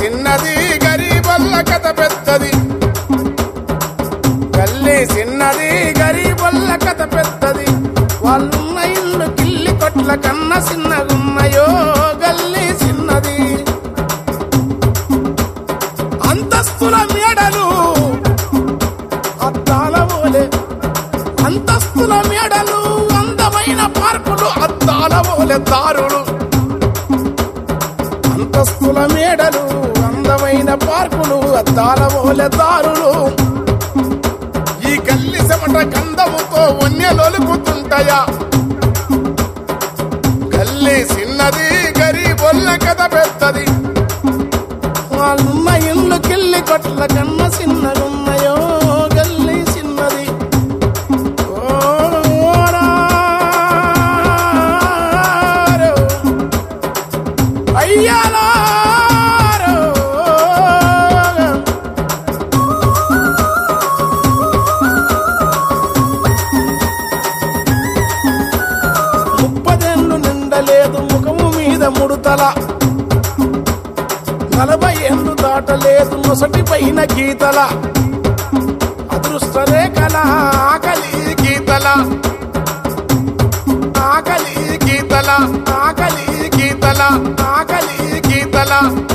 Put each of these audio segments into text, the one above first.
చిన్నది గరీబల్ల కథ పెద్దది గల్లీ చిన్నది గరీబల్ల కథ పెద్దది వాళ్ళున్న ఇల్లు కిల్లి కొట్ల కన్నా చిన్నగున్నాయో గల్లీ చిన్నది అంతస్తుల మేడలు అద్దాల ఓలే అంతస్తుల మేడలు అందమైన పార్కులు అద్దాల ఓలే దారులు అంతస్తుల మేడలు అందమైన పార్కులు అద్దాల ఓలే దారులు ఈ గల్లి చెమట గంధముతో వన్యలొలుకుతుంటాయా గల్లి చిన్నది గరీబొల్ల కథ పెద్దది వాళ్ళున్న ఇల్లు కిల్లి కొట్ల కన్న చిన్నగున్నాయో గల్లి చిన్నది ఓరారో, అయ్యాలారో. ముప్పదేళ్ళు నిండలేదు ముఖము మీద ముడుతల నలభై ఏళ్ళు దాటలేదు నొసటి పైన గీతల అదృష్ట రేఖల ఆకలి గీతల ఆకలి గీతల ఆకలి గీతల ఆకలి గీతల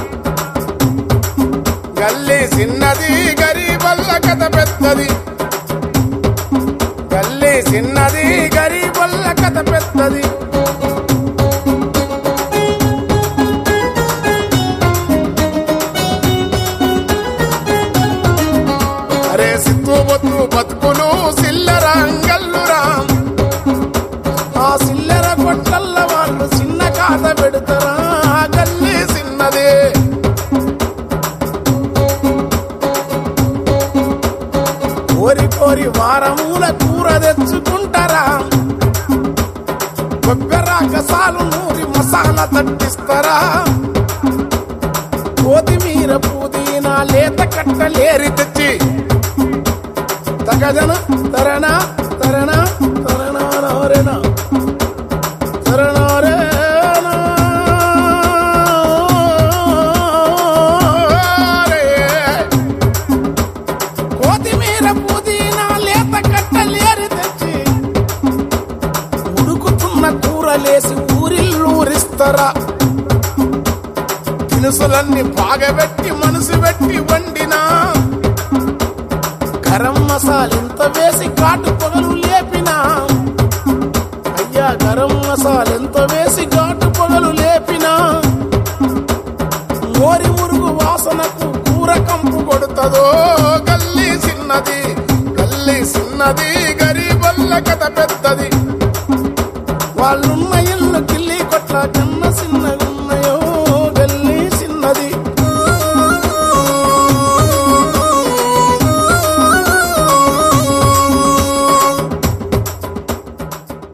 గల్లీ చిన్నది గరీబల్ల కథ పెద్దది గల్లీ చిన్నది గరీబల్ల కథ పెద్దది అరే సిత్తు బొత్తు బతుకులు సిల్లర అంగల్లురా ఆ సిల్లర కొట్టల్ల వాళ్ళు చిన్న కాత పెడతారా ఆ గల్లీ చిన్నదే కోరి కోరి వారమూల కూర తెచ్చుకుంటారా కొబ్బెర కసాలు నూరి మసాలా తట్టిస్తారా కొత్తిమీర పుదీనా లేత కట్టలేరి తెచ్చి తగజన తరణ తరణ తరణ నోరెన తరణోరేన కొత్తిమీర పుదీనా లేత కట్టలేరి తెచ్చి ఉడుకుతున్న కూరలేసి ఊరిల్లూరిస్తారా దినుసులన్నీ బాగబెట్టి మనసు పెట్టి వండినా గరం మసాలెంత వేసి ఘాటు పొగలు లేపినా అయ్యా గరం మసాలెంత వేసి ఘాటు పొగలు లేపినా మోరి మురుగు వాసనకు కూర కంపు కొడుతుందో గల్లీ చిన్నది గల్లీ చిన్నది గరీబల్ల కథ పెద్దది వాళ్ళున్న